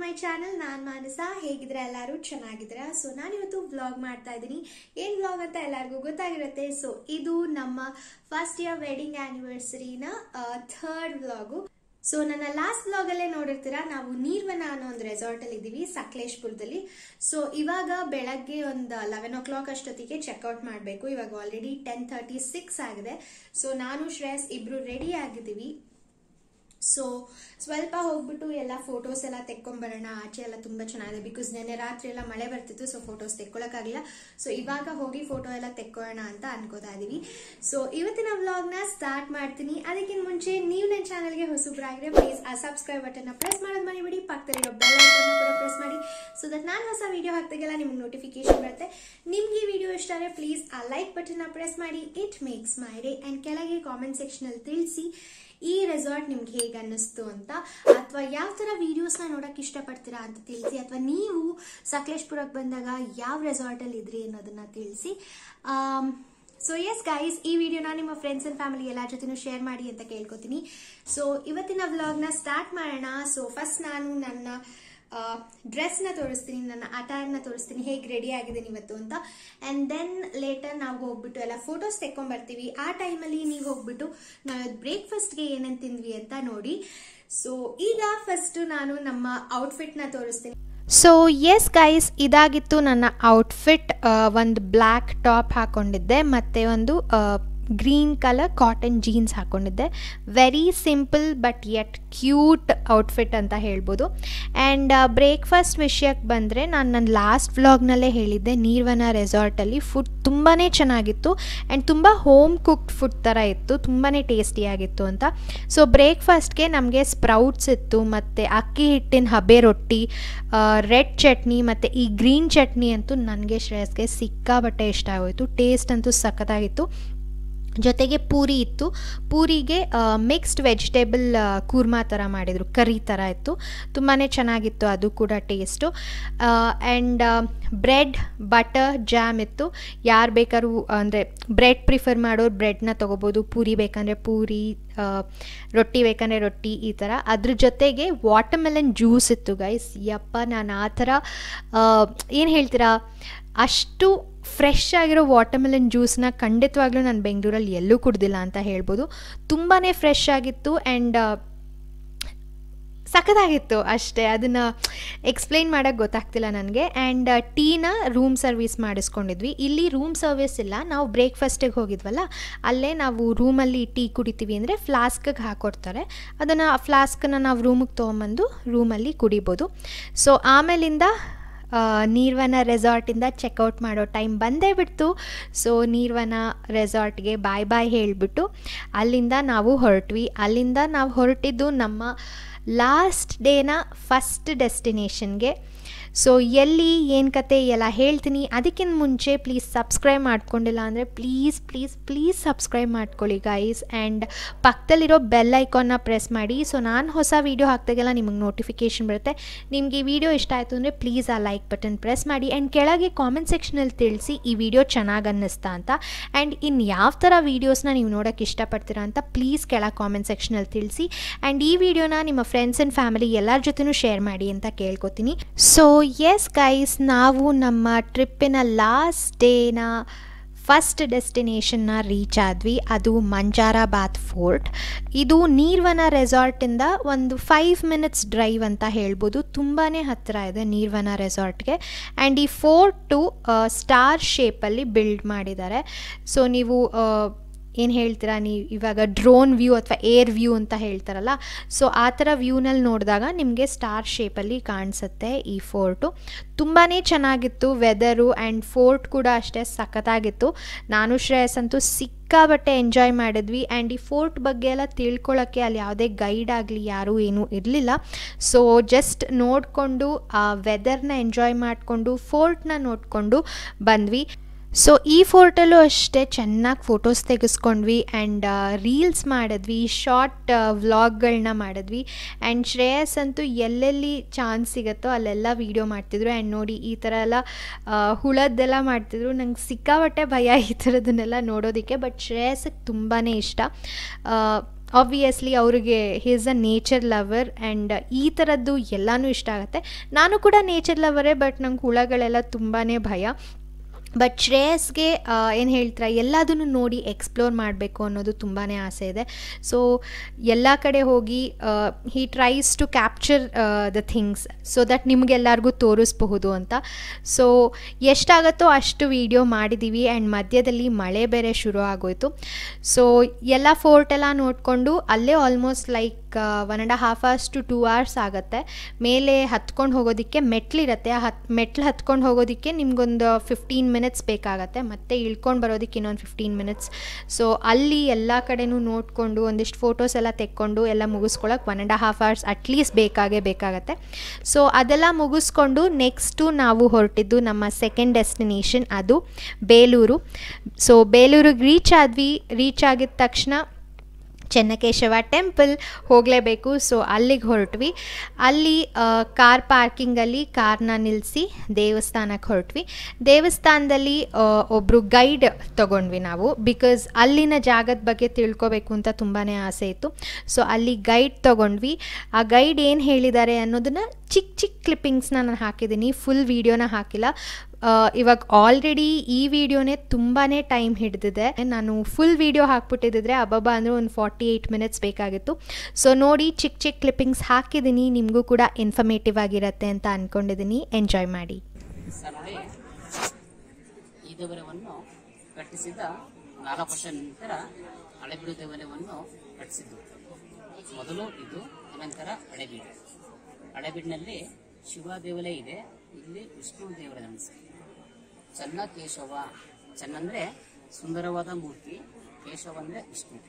My channel ನಾನು ಮಾನಸ ಹೇಗಿದ್ರೆ ಎಲ್ಲರೂ ಚೆನ್ನಾಗಿದ್ದೀರಾ ಸೊ ನಾನಿವತ್ತು ವ್ಲಾಗ್ ಮಾಡ್ತಾ ಇದ್ದೀನಿ ಏನು ವ್ಲಾಗ್ ಅಂತ ಎಲ್ಲರಿಗೂ ಗೊತ್ತಾಗಿರುತ್ತೆ ಸೊ ಇದು ನಮ್ಮ ಫಸ್ಟ್ ಇಯರ್ ವೆಡ್ಡಿಂಗ್ ಆನಿವರ್ಸರಿನ ಥರ್ಡ್ ವ್ಲಾಗು ಸೊ ನನ್ನ ಲಾಸ್ಟ್ ವ್ಲಾಗ್ ಅಲ್ಲೇ ನೋಡಿರ್ತೀರಾ ನಾವು ನೀರ್ವನ ಅನ್ನೋ ಒಂದು ರೆಸಾರ್ಟ್ ಅಲ್ಲಿ ಇದ್ದೀವಿ ಸಕಲೇಶ್ಪುರದಲ್ಲಿ ಸೊ ಇವಾಗ ಬೆಳಗ್ಗೆ ಒಂದು ಲೆವೆನ್ ಓ ಕ್ಲಾಕ್ ಅಷ್ಟೊತ್ತಿಗೆ ಚೆಕ್ಔಟ್ ಮಾಡಬೇಕು ಇವಾಗ ಆಲ್ರೆಡಿ ಟೆನ್ ತರ್ಟಿ ಸಿಕ್ಸ್ ಆಗಿದೆ ಸೊ ನಾನು ಶ್ರೇಯಸ್ ಇಬ್ರು ರೆಡಿ ಆಗಿದ್ದೀವಿ ಸೊ ಸ್ವಲ್ಪ ಹೋಗ್ಬಿಟ್ಟು ಎಲ್ಲ ಫೋಟೋಸ್ ಎಲ್ಲ ತೆಕ್ಕೊಂಬರೋಣ ಆಚೆ ಎಲ್ಲ ತುಂಬಾ ಚೆನ್ನಾಗಿದೆ ಬಿಕಾಸ್ ನೆನ್ನೆ ರಾತ್ರಿ ಎಲ್ಲ ಮಳೆ ಬರ್ತಿತ್ತು ಸೊ ಫೋಟೋಸ್ ತೆಕ್ಕೊಳಕ್ಕಾಗಿಲ್ಲ ಸೊ ಇವಾಗ ಹೋಗಿ ಫೋಟೋ ಎಲ್ಲ ತೆಕ್ಕೊಳ್ಳೋಣ ಅಂತ ಅನ್ಕೋತಾ ಇದೀವಿ ಸೊ ಇವತ್ತಿನ ವ್ಲಾಗ್ನ ಸ್ಟಾರ್ಟ್ ಮಾಡ್ತೀನಿ ಅದಕ್ಕಿಂತ ಮುಂಚೆ ನೀವು ನನ್ನ ಚಾನಲ್ಗೆ ಹೊಸಬ್ರಾಗಿದ್ರೆ ಪ್ಲೀಸ್ ಆ ಸಬ್ಸ್ಕ್ರೈಬ್ ಬಟನ್ನ ಪ್ರೆಸ್ ಮಾಡೋದು ಮರಿಬೇಡಿ ಪಕ್ಕದಲ್ಲಿರೋ ಬೆಲ್ ಐಕನ್ನ ಕೂಡ ಪ್ರೆಸ್ ಮಾಡಿ ಸೊ ದಟ್ ನಾನು ಹೊಸ ವಿಡಿಯೋ ಹಾಕ್ದಾಗೆಲ್ಲ ನಿಮ್ಗೆ ನೋಟಿಫಿಕೇಶನ್ ಬರುತ್ತೆ ನಿಮ್ಗೆ ಈ ವಿಡಿಯೋ ಇಷ್ಟ ಆದರೆ ಪ್ಲೀಸ್ ಆ ಲೈಕ್ ಬಟನ್ನ ಪ್ರೆಸ್ ಮಾಡಿ it makes my day and ಕೆಳಗೆ ಕಾಮೆಂಟ್ ಸೆಕ್ಷನಲ್ಲಿ ತಿಳಿಸಿ ಈ ರೆಸಾರ್ಟ್ ನಿಮ್ಗೆ ಹೇಗೆ ಅನ್ನಿಸ್ತು ಅಂತ ಅಥವಾ ಯಾವ ಥರ ವೀಡಿಯೋಸ್ನ ನೋಡೋಕೆ ಇಷ್ಟಪಡ್ತೀರಾ ಅಂತ ತಿಳಿಸಿ ಅಥವಾ ನೀವು ಸಕಲೇಶ್ಪುರಕ್ಕೆ ಬಂದಾಗ ಯಾವ ರೆಸಾರ್ಟಲ್ಲಿ ಇದ್ರಿ ಅನ್ನೋದನ್ನ ತಿಳಿಸಿ ಸೊ ಎಸ್ ಗೈಸ್ ಈ ವಿಡಿಯೋನ ನಿಮ್ಮ ಫ್ರೆಂಡ್ಸ್ ಅಂಡ್ ಫ್ಯಾಮಿಲಿ ಎಲ್ಲ ಜೊತೆನೂ ಶೇರ್ ಮಾಡಿ ಅಂತ ಕೇಳ್ಕೊತೀನಿ ಸೊ ಇವತ್ತಿನ ವ್ಲಾಗ್ನ ಸ್ಟಾರ್ಟ್ ಮಾಡೋಣ ಸೊ ಫಸ್ಟ್ ನಾನು ನನ್ನ ಡ್ರೆಸ್ನ ತೋರಿಸ್ತೀನಿ ನನ್ನ ಅಟೈರ್ನ ತೋರಿಸ್ತೀನಿ ಹೇಗೆ ರೆಡಿ ಆಗಿದ್ದೀನಿ ಇವತ್ತು ಅಂತ ಆ್ಯಂಡ್ ದೆನ್ ಲೇಟರ್ ನಾವು ಹೋಗ್ಬಿಟ್ಟು ಎಲ್ಲ ಫೋಟೋಸ್ ತೆಕ್ಕೊಂಬರ್ತೀವಿ ಆ ಟೈಮಲ್ಲಿ ನೀವು ಹೋಗ್ಬಿಟ್ಟು ನಾವು ಬ್ರೇಕ್ಫಾಸ್ಟ್ಗೆ ಏನೇನು ತಿಂದ್ವಿ ಅಂತ ನೋಡಿ ಸೊ ಈಗ ಫಸ್ಟ್ ನಾನು ನಮ್ಮ ಔಟ್ಫಿಟ್ನ ತೋರಿಸ್ತೀನಿ ಸೊ ಎಸ್ ಗೈಸ್ ಇದಾಗಿತ್ತು ನನ್ನ ಔಟ್ಫಿಟ್ ಒಂದು ಬ್ಲ್ಯಾಕ್ ಟಾಪ್ ಹಾಕ್ಕೊಂಡಿದ್ದೆ ಮತ್ತು ಒಂದು ಗ್ರೀನ್ ಕಲರ್ ಕಾಟನ್ ಜೀನ್ಸ್ ಹಾಕ್ಕೊಂಡಿದ್ದೆ very simple but yet cute outfit ಅಂತ ಹೇಳ್ಬೋದು ಆ್ಯಂಡ್ ಬ್ರೇಕ್ಫಾಸ್ಟ್ ವಿಷಯಕ್ಕೆ ಬಂದರೆ ನಾನು ನನ್ನ ಲಾಸ್ಟ್ ವ್ಲಾಗ್ನಲ್ಲೇ ಹೇಳಿದ್ದೆ ನೀರ್ವನ ರೆಸಾರ್ಟಲ್ಲಿ ಫುಡ್ ತುಂಬಾ ಚೆನ್ನಾಗಿತ್ತು ಆ್ಯಂಡ್ ತುಂಬ ಹೋಮ್ ಕುಕ್ಡ್ ಫುಡ್ ಥರ ಇತ್ತು ತುಂಬಾ ಟೇಸ್ಟಿಯಾಗಿತ್ತು ಅಂತ ಸೊ ಬ್ರೇಕ್ಫಾಸ್ಟ್ಗೆ ನಮಗೆ ಸ್ಪ್ರೌಟ್ಸ್ ಇತ್ತು ಮತ್ತು ಅಕ್ಕಿ ಹಿಟ್ಟಿನ ಹಬೆ ರೊಟ್ಟಿ ರೆಡ್ ಚಟ್ನಿ ಮತ್ತು ಈ ಗ್ರೀನ್ ಚಟ್ನಿ ಅಂತೂ ನನಗೆ ಶ್ರೇಯಸ್ಗೆ ಸಿಕ್ಕಾಬಟ್ಟೆ ಇಷ್ಟ ಆಗೋಯಿತು ಟೇಸ್ಟ್ ಅಂತೂ ಸಖತ್ತಾಗಿತ್ತು ಜೊತೆಗೆ ಪೂರಿ ಇತ್ತು ಪೂರಿಗೆ ಮಿಕ್ಸ್ಡ್ ವೆಜಿಟೇಬಲ್ ಕೂರ್ಮಾ ಥರ ಮಾಡಿದರು ಕರಿ ಥರ ಇತ್ತು ತುಂಬಾ ಚೆನ್ನಾಗಿತ್ತು ಅದು ಕೂಡ taste and bread butter jam ಇತ್ತು ಯಾರು ಬೇಕಾದ್ರೂ ಅಂದರೆ ಬ್ರೆಡ್ ಪ್ರಿಫರ್ ಮಾಡೋರು ಬ್ರೆಡ್ನ ತೊಗೋಬೋದು ಪೂರಿ ಬೇಕಂದರೆ ಪೂರಿ ರೊಟ್ಟಿ ಬೇಕಂದರೆ ರೊಟ್ಟಿ ಈ ಥರ ಅದ್ರ ಜೊತೆಗೆ ವಾಟರ್ಮೆಲನ್ ಜ್ಯೂಸ್ ಇತ್ತು ಗೈಸ್ ಯಪ್ಪ ನಾನು ಆ ಥರ ಏನು ಹೇಳ್ತೀರಾ ಅಷ್ಟು ಫ್ರೆಶ್ ಆಗಿರೋ ವಾಟರ್ಮೆಲನ್ ಜ್ಯೂಸ್ನ ಖಂಡಿತವಾಗ್ಲೂ ನಾನು ಬೆಂಗಳೂರಲ್ಲಿ ಎಲ್ಲೂ ಕುಡ್ದಿಲ್ಲ ಅಂತ ಹೇಳ್ಬೋದು ತುಂಬಾ ಫ್ರೆಶ್ ಆಗಿತ್ತು ಆ್ಯಂಡ್ ಸಖತ್ತಾಗಿತ್ತು ಅಷ್ಟೇ ಅದನ್ನು ಎಕ್ಸ್ಪ್ಲೈನ್ ಮಾಡೋಕ್ಕೆ ಗೊತ್ತಾಗ್ತಿಲ್ಲ ನನಗೆ ಆ್ಯಂಡ್ ಟೀನ ರೂಮ್ ಸರ್ವಿಸ್ ಮಾಡಿಸ್ಕೊಂಡಿದ್ವಿ ಇಲ್ಲಿ ರೂಮ್ ಸರ್ವಿಸ್ ಇಲ್ಲ ನಾವು ಬ್ರೇಕ್ಫಾಸ್ಟಿಗೆ ಹೋಗಿದ್ವಲ್ಲ ಅಲ್ಲೇ ನಾವು ರೂಮಲ್ಲಿ ಟೀ ಕುಡಿತೀವಿ ಅಂದರೆ ಫ್ಲಾಸ್ಕಿಗೆ ಹಾಕೊಡ್ತಾರೆ ಅದನ್ನು ಫ್ಲಾಸ್ಕನ್ನ ನಾವು ರೂಮಿಗೆ ತೊಗೊಂಬಂದು ರೂಮಲ್ಲಿ ಕುಡಿಬೋದು ಸೊ ಆಮೇಲಿಂದ ನೀರ್ವನ ರೆಸಾರ್ಟಿಂದ ಚೆಕ್ಔಟ್ ಮಾಡೋ ಟೈಮ್ ಬಂದೇ ಬಿಡ್ತು ಸೊ ನೀರ್ವನ ರೆಸಾರ್ಟ್ಗೆ ಬಾಯ್ ಬಾಯ್ ಹೇಳಿಬಿಟ್ಟು ಅಲ್ಲಿಂದ ನಾವು ಹೊರಟ್ವಿ ಅಲ್ಲಿಂದ ನಾವು ಹೊರಟಿದ್ದು ನಮ್ಮ ಲಾಸ್ಟ್ ಡೇನ ಫಸ್ಟ್ ಡೆಸ್ಟಿನೇಷನ್ಗೆ ಸೊ ಎಲ್ಲಿ ಏನು ಕತೆ ಎಲ್ಲ ಹೇಳ್ತೀನಿ ಅದಕ್ಕಿಂತ ಮುಂಚೆ ಪ್ಲೀಸ್ ಸಬ್ಸ್ಕ್ರೈಬ್ ಮಾಡ್ಕೊಂಡಿಲ್ಲ ಅಂದರೆ ಪ್ಲೀಸ್ ಪ್ಲೀಸ್ ಪ್ಲೀಸ್ ಸಬ್ಸ್ಕ್ರೈಬ್ ಮಾಡ್ಕೊಳ್ಳಿ ಗೈಸ್ ಆ್ಯಂಡ್ ಪಕ್ಕದಲ್ಲಿರೋ ಬೆಲ್ ಐಕಾನ್ನ ಪ್ರೆಸ್ ಮಾಡಿ ಸೊ ನಾನು ಹೊಸ ವೀಡಿಯೋ ಹಾಕ್ದಾಗೆಲ್ಲ ನಿಮಗೆ ನೋಟಿಫಿಕೇಷನ್ ಬರುತ್ತೆ ನಿಮಗೆ ಈ ವಿಡಿಯೋ ಇಷ್ಟ ಆಯಿತು ಅಂದರೆ ಪ್ಲೀಸ್ ಆ ಲೈಕ್ ಬಟನ್ ಪ್ರೆಸ್ ಮಾಡಿ ಆ್ಯಂಡ್ ಕೆಳಗೆ ಕಾಮೆಂಟ್ ಸೆಕ್ಷನಲ್ಲಿ ತಿಳಿಸಿ ಈ ವಿಡಿಯೋ ಚೆನ್ನಾಗಿ ಅನ್ನಿಸ್ತಾ ಅಂತ ಆ್ಯಂಡ್ ಇನ್ನು ಯಾವ ಥರ ವೀಡಿಯೋಸ್ನ ನೀವು ನೋಡೋಕ್ಕೆ ಇಷ್ಟಪಡ್ತೀರಾ ಅಂತ ಪ್ಲೀಸ್ ಕೆಳಗೆ ಕಾಮೆಂಟ್ ಸೆಕ್ಷನಲ್ಲಿ ತಿಳಿಸಿ ಆ್ಯಂಡ್ ಈ ವಿಡಿಯೋನ ನಿಮ್ಮ ಫ್ರೆಂಡ್ಸ್ ಆ್ಯಂಡ್ ಫ್ಯಾಮಿಲಿ ಎಲ್ಲರ ಜೊತೆನೂ ಶೇರ್ ಮಾಡಿ ಅಂತ ಕೇಳ್ಕೊತೀನಿ ಸೊ ಎಸ್ ಗೈಸ್ ನಾವು ನಮ್ಮ ಟ್ರಿಪ್ಪಿನ ಲಾಸ್ಟ್ ಡೇನ ಫಸ್ಟ್ ಡೆಸ್ಟಿನೇಷನ್ನ ರೀಚ್ ಆದ್ವಿ ಅದು ಮಂಜಾರಾಬಾದ್ ಫೋರ್ಟ್ ಇದು ನೀರ್ವನ ರೆಸಾರ್ಟಿಂದ ಒಂದು ಫೈವ್ ಮಿನಿಟ್ಸ್ ಡ್ರೈವ್ ಅಂತ ಹೇಳ್ಬೋದು ತುಂಬಾ ಹತ್ತಿರ ಇದೆ ನೀರ್ವನ ರೆಸಾರ್ಟ್ಗೆ ಆ್ಯಂಡ್ ಈ ಫೋರ್ಟು ಸ್ಟಾರ್ ಶೇಪಲ್ಲಿ ಬಿಲ್ಡ್ ಮಾಡಿದ್ದಾರೆ ಸೊ ನೀವು ಏನು ಹೇಳ್ತೀರಾ ನೀವು ಇವಾಗ ಡ್ರೋನ್ ವ್ಯೂ ಅಥವಾ ಏರ್ ವ್ಯೂ ಅಂತ ಹೇಳ್ತಾರಲ್ಲ ಸೊ ಆ ಥರ ವ್ಯೂನಲ್ಲಿ ನೋಡಿದಾಗ ನಿಮಗೆ ಸ್ಟಾರ್ ಶೇಪಲ್ಲಿ ಕಾಣಿಸುತ್ತೆ ಈ ಫೋರ್ಟು ತುಂಬಾ ಚೆನ್ನಾಗಿತ್ತು ವೆದರು ಆ್ಯಂಡ್ ಫೋರ್ಟ್ ಕೂಡ ಅಷ್ಟೇ ಸಖತ್ತಾಗಿತ್ತು ನಾನು ಶ್ರೇಯಸ್ ಅಂತೂ ಸಿಕ್ಕಾಬಟ್ಟೆ ಎಂಜಾಯ್ ಮಾಡಿದ್ವಿ ಆ್ಯಂಡ್ ಈ ಫೋರ್ಟ್ ಬಗ್ಗೆ ಎಲ್ಲ ತಿಳ್ಕೊಳ್ಳೋಕ್ಕೆ ಅಲ್ಲಿ ಯಾವುದೇ ಗೈಡ್ ಆಗಲಿ ಯಾರೂ ಏನೂ ಇರಲಿಲ್ಲ ಸೊ ಜಸ್ಟ್ ನೋಡಿಕೊಂಡು ಆ ವೆದರ್ನ ಎಂಜಾಯ್ ಮಾಡಿಕೊಂಡು ಫೋರ್ಟ್ನ ನೋಡಿಕೊಂಡು ಬಂದ್ವಿ ಸೊ ಈ ಫೋರ್ಟಲ್ಲೂ ಅಷ್ಟೇ ಚೆನ್ನಾಗಿ ಫೋಟೋಸ್ ತೆಗೆಸ್ಕೊಂಡ್ವಿ ಆ್ಯಂಡ್ ರೀಲ್ಸ್ ಮಾಡಿದ್ವಿ ಶಾರ್ಟ್ ವ್ಲಾಗ್ಗಳನ್ನ ಮಾಡಿದ್ವಿ ಆ್ಯಂಡ್ ಶ್ರೇಯಸ್ ಅಂತೂ ಎಲ್ಲೆಲ್ಲಿ ಚಾನ್ಸ್ ಸಿಗುತ್ತೋ ಅಲ್ಲೆಲ್ಲ ವೀಡಿಯೋ ಮಾಡ್ತಿದ್ರು ಆ್ಯಂಡ್ ನೋಡಿ ಈ ಥರ ಎಲ್ಲ ಹುಳದ್ದೆಲ್ಲ ಮಾಡ್ತಿದ್ರು ನಂಗೆ ಸಿಕ್ಕಾಬಟ್ಟೆ ಭಯ ಈ ಥರದನ್ನೆಲ್ಲ ನೋಡೋದಕ್ಕೆ ಬಟ್ ಶ್ರೇಯಸ್ಗೆ ತುಂಬಾ ಇಷ್ಟ ಆಬ್ವಿಯಸ್ಲಿ ಅವ್ರಿಗೆ he is a nature lover and ಈ ಥರದ್ದು ಎಲ್ಲನೂ ಇಷ್ಟ ಆಗುತ್ತೆ ನಾನು ಕೂಡ ನೇಚರ್ ಲವರೇ ಬಟ್ ನಂಗೆ ಹುಳಗಳೆಲ್ಲ ತುಂಬಾ ಭಯ ಬಟ್ ಶ್ರೇಯಸ್ಗೆ ಏನು ಹೇಳ್ತಾರೆ ಎಲ್ಲದನ್ನು ನೋಡಿ ಎಕ್ಸ್ಪ್ಲೋರ್ ಮಾಡಬೇಕು ಅನ್ನೋದು ತುಂಬಾ ಆಸೆ ಇದೆ ಸೊ ಎಲ್ಲ ಕಡೆ ಹೋಗಿ he tries to capture the things so that ನಿಮಗೆಲ್ಲರಿಗೂ ತೋರಿಸ್ಬಹುದು ಅಂತ ಸೊ ಎಷ್ಟಾಗುತ್ತೋ ಅಷ್ಟು ವೀಡಿಯೋ ಮಾಡಿದ್ದೀವಿ ಆ್ಯಂಡ್ ಮಧ್ಯದಲ್ಲಿ ಮಳೆ ಬೇರೆ ಶುರು ಆಗೋಯ್ತು ಸೊ ಎಲ್ಲ ಫೋರ್ಟ್ ಎಲ್ಲ ನೋಡಿಕೊಂಡು ಅಲ್ಲೇ almost like one and half hours to two hours ಆಗುತ್ತೆ ಮೇಲೆ ಹತ್ಕೊಂಡು ಹೋಗೋದಕ್ಕೆ ಮೆಟ್ಲಿರುತ್ತೆ ಆ ಹತ್ ಮೆಟ್ಲು ಹತ್ಕೊಂಡು ಹೋಗೋದಕ್ಕೆ ನಿಮ್ಗೊಂದು ಫಿಫ್ಟೀನ್ ಮಿನಿಟ್ಸ್ ಬೇಕಾಗತ್ತೆ ಮತ್ತು ಇಳ್ಕೊಂಡು ಬರೋದಕ್ಕೆ ಇನ್ನೊಂದು ಫಿಫ್ಟೀನ್ ಮಿನಿಟ್ಸ್ ಸೊ ಅಲ್ಲಿ ಎಲ್ಲ ಕಡೆನೂ ನೋಡಿಕೊಂಡು ಒಂದಿಷ್ಟು ಫೋಟೋಸ್ ಎಲ್ಲ ತೆಕ್ಕೊಂಡು ಎಲ್ಲ ಮುಗಿಸ್ಕೊಳಕ್ಕೆ one and half hours at least ಬೇಕಾಗೇ ಬೇಕಾಗತ್ತೆ ಸೊ ಅದೆಲ್ಲ ಮುಗಿಸ್ಕೊಂಡು ನೆಕ್ಸ್ಟು ನಾವು ಹೊರಟಿದ್ದು ನಮ್ಮ ಸೆಕೆಂಡ್ ಡೆಸ್ಟಿನೇಷನ್ ಅದು ಬೇಲೂರು ಸೊ ಬೇಲೂರಿಗೆ ರೀಚ್ ಆದ್ವಿ ರೀಚ್ ಆಗಿದ ತಕ್ಷಣ ಚೆನ್ನಕೇಶವ ಟೆಂಪಲ್ ಹೋಗಲೇಬೇಕು ಸೊ ಅಲ್ಲಿಗೆ ಹೊರಟ್ವಿ ಅಲ್ಲಿ ಕಾರ್ ಪಾರ್ಕಿಂಗಲ್ಲಿ ಕಾರ್ನ ನಿಲ್ಲಿಸಿ ದೇವಸ್ಥಾನಕ್ಕೆ ಹೊರಟ್ವಿ ದೇವಸ್ಥಾನದಲ್ಲಿ ಒಬ್ಬರು ಗೈಡ್ ತೊಗೊಂಡ್ವಿ ನಾವು ಬಿಕಾಸ್ ಅಲ್ಲಿನ ಜಾಗದ ಬಗ್ಗೆ ತಿಳ್ಕೊಬೇಕು ಅಂತ ತುಂಬಾ ಆಸೆ ಇತ್ತು ಸೊ ಅಲ್ಲಿ ಗೈಡ್ ತೊಗೊಂಡ್ವಿ ಆ ಗೈಡ್ ಏನು ಹೇಳಿದ್ದಾರೆ ಅನ್ನೋದನ್ನು ಚಿಕ್ಕ ಚಿಕ್ಕ ಕ್ಲಿಪ್ಪಿಂಗ್ಸ್ನ ನಾನು ಹಾಕಿದ್ದೀನಿ ಫುಲ್ ವೀಡಿಯೋನ ಹಾಕಿಲ್ಲ ಇವಾಗ ಆಲ್ರೆಡಿ ಈ ವಿಡಿಯೋನೇ ತುಂಬಾ ಟೈಮ್ ಹಿಡಿದಿದೆ ನಾನು ಫುಲ್ ವಿಡಿಯೋ ಹಾಕ್ಬಿಟ್ಟಿದ್ದರೆ ಅಬ್ಬಬ್ಬ ಅಂದರೆ ಒಂದು ಫಾರ್ಟಿ ಏಯ್ಟ್ ಮಿನಿಟ್ಸ್ ಬೇಕಾಗಿತ್ತು ಸೊ ನೋಡಿ ಚಿಕ್ಕ ಚಿಕ್ಕ ಕ್ಲಿಪ್ಪಿಂಗ್ಸ್ ಹಾಕಿದ್ದೀನಿ ನಿಮಗೂ ಕೂಡ ಇನ್ಫಾರ್ಮೇಟಿವ್ ಆಗಿರುತ್ತೆ ಅಂತ ಅಂದ್ಕೊಂಡಿದ್ದೀನಿ ಎಂಜಾಯ್ ಮಾಡಿ ಸರ್ ನೋಡಿ ಈ ದೇವಾಲಯವನ್ನು ಕಟ್ಟಿಸಿದ ನಾಲ್ಕು ವರ್ಷ ನಂತರ ಹಳೆಬೀಡು ದೇವಾಲಯವನ್ನು ಕಟ್ಟಿಸಿದ್ದು ಮೊದಲು ಇದು ಅನಂತರ ಹಳೆಬೀಡು ಹಳೆಬೀಡಿನಲ್ಲಿ ಶಿವ ದೇವಾಲಯ ಇದೆ ಇಲ್ಲಿ ವಿಷ್ಣು ದೇವರ ಸರ್ ಚನ್ನ ಕೇಶವ ಚನ್ನ ಅಂದ್ರೆ ಸುಂದರವಾದ ಮೂರ್ತಿ ಕೇಶವ ಅಂದ್ರೆ ವಿಷ್ಣು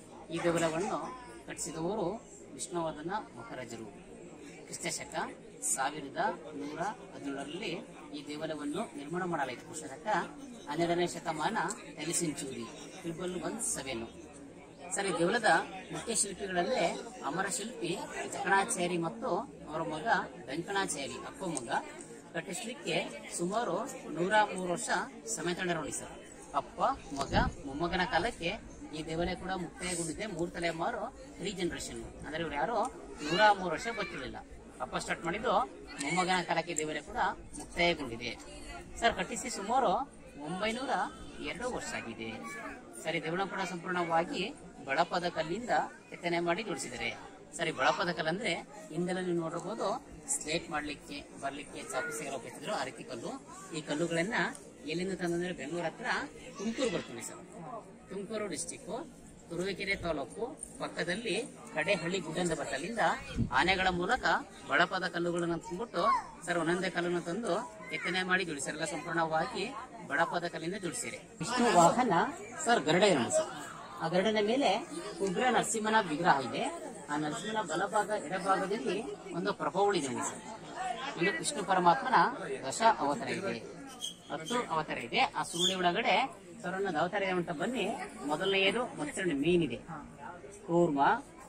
ಈ ದೇವಾಲಯವನ್ನು ಕಟ್ಟಿಸಿದವರು ವಿಷ್ಣುವರ್ಧನ ಮಹಾರಾಜರು ಕ್ರಿಸ್ತಶಕ ಸಾವಿರದ ನೂರ ಹದಿನೇಳರಲ್ಲಿ ಈ ದೇವಾಲಯವನ್ನು ನಿರ್ಮಾಣ ಮಾಡಲಾಯಿತು ಕ್ರಿಸ್ತಶಕ ಹನ್ನೆರಡನೇ ಶತಮಾನ twelfth century triple one seven sir ಈ ದೇವಳದ ಮುಖ್ಯ ಶಿಲ್ಪಿಗಳಲ್ಲೇ ಅಮರ ಶಿಲ್ಪಿ ಜಕಣಾಚಾರಿ ಮತ್ತು ಅವರ ಮಗ ವೆಂಕಣಾಚಾರಿ ಅಪ್ಪ ಮಗ ಕಟ್ಟಿಸಲಿಕ್ಕೆ ಸುಮಾರು ನೂರ ಮೂರು ವರ್ಷ ಸಮಯ ತಗೊಂಡಿರೋಣ ಸರ್ ಅಪ್ಪ ಮಗ ಮೊಮ್ಮಗನ ಕಾಲಕ್ಕೆ ಈ ದೇವಾಲಯ ಕೂಡ ಮುಕ್ತಾಯಗೊಂಡಿದೆ ಮೂರು ತಲೆಮಾರು ತ್ರೀ ಜನರೇಷನ್ ಅಂದ್ರೆ ಇವ್ರು ಯಾರು ನೂರ ಮೂರು ವರ್ಷ ಗೊತ್ತಿರಲಿಲ್ಲ ಅಪ್ಪ ಸ್ಟಾರ್ಟ್ ಮಾಡಿದ್ದು ಮೊಮ್ಮಗನ ಕಾಲಕ್ಕೆ ದೇವಾಲಯ ಕೂಡ ಮುಕ್ತಾಯಗೊಂಡಿದೆ ಸರ್ ಕಟ್ಟಿಸಿ ಸುಮಾರು ಒಂಬೈನೂರ ಎರಡು ವರ್ಷ ಆಗಿದೆ ಸರಿ ದೇವಳ ಕೂಡ ಸಂಪೂರ್ಣವಾಗಿ ಬಳಪದ ಕಲ್ಲಿಂದ ಕೆತ್ತನೆ ಮಾಡಿ ಜೋಡಿಸಿದ್ದಾರೆ ಸರಿ ಬಳಪದ ಕಲ್ಲು ಅಂದ್ರೆ ಹಿಂದೆಲ್ಲ ನೀವು ನೋಡಿರ್ಬೋದು ಸ್ಲೇಟ್ ಮಾಡ್ಲಿಕ್ಕೆ ಬರ್ಲಿಕ್ಕೆ ಚಾಪಿಸಿಗೆಲ್ಲ ಉಪಯೋಗಿಸಿದ್ರು ಆ ರೀತಿ ಕಲ್ಲು ಈ ಕಲ್ಲುಗಳನ್ನ ಎಲ್ಲಿಂದ ತಂದಂದ್ರೆ ಬೆಂಗಳೂರು ಹತ್ರ ತುಮಕೂರು ಬರ್ತೀನಿ ಸರ್ ತುಮಕೂರು ಡಿಸ್ಟಿಕ್ ತುರುವೇಕೆರೆ ತಾಲೂಕು ಪಕ್ಕದಲ್ಲಿ ಕಡೆಹಳ್ಳಿ ಗುಡ್ಡ ಅಂತ ಬರ್ತದೆ ಅಲ್ಲಿಂದ ಆನೆಗಳ ಮೂಲಕ ಬಳಪದ ಕಲ್ಲುಗಳನ್ನು ತಂದ್ಬಿಟ್ಟು ಸರ್ ಒಂದೊಂದೇ ಕಲ್ಲನ್ನು ತಂದು ಕೆತ್ತನೆ ಮಾಡಿ ಜೋಡಿಸ್ಯಾರ ಎಲ್ಲ ಸಂಪೂರ್ಣವಾಗಿ ಬಳಪದ ಕಲ್ಲಿಂದ ಜೋಡಿಸಿರಿ ವಿಷ್ಣು ವಾಹನ ಸರ್ ಗರುಡ ಇರೋಣ ಸರ್ ಆ ಗರುಡನ ಮೇಲೆ ಉಗ್ರ ನರಸಿಂಹನ ವಿಗ್ರಹ ಇದೆ ಆ ನರಸಿಂಹನ ಬಲಭಾಗ ಎಡಭಾಗದಲ್ಲಿ ಒಂದು ಪ್ರಭಾವಳಿ ಇದೆ ನೋಡಿ ಸರ್ ಇನ್ನು ವಿಷ್ಣು ಪರಮಾತ್ಮನ ದಶ ಅವತಾರ ಇದೆ ಹತ್ತು ಅವತಾರ ಇದೆ ಆ ಸುರುಳಿ ಒಳಗಡೆ ಸರ್ ಅನ್ನೋದು ಅವತಾರ ಇದೆ ಅಂತ ಬನ್ನಿ ಮೊದಲನೆಯದು ಮೊದಲನೇ ಮೀನ್ ಇದೆ ಕೂರ್ಮ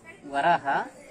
ವರಹ